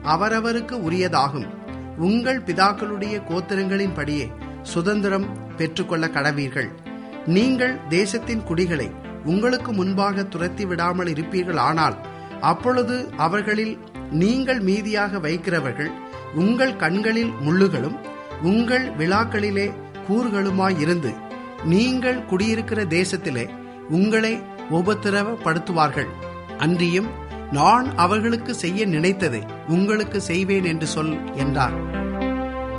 அவரவருக்கு உரியதாகும் உங்கள் பிதாக்களுடைய கோத்திரங்களின்படியே சுதந்திரம் பெற்றுக்கொள்ள கடவீர்கள் நீங்கள் தேசத்தின் குடிகளை உங்களுக்கு முன்பாக துரத்தி விடாமல் இருப்பீர்கள் ஆனால் அப்பொழுது அவர்களில் நீங்கள் மீதியாக வைக்கிறவர்கள் உங்கள் கண்களில் முள்ளுகளும் உங்கள் விழாக்களிலே கூறுகளுமாயிருந்து நீங்கள் குடியிருக்கிற தேசத்திலே உங்களை உபத்திரவப்படுத்துவார்கள் அன்றியும் நான் அவர்களுக்கு செய்ய நினைத்ததை உங்களுக்கு செய்வேன் என்று சொல் என்றார்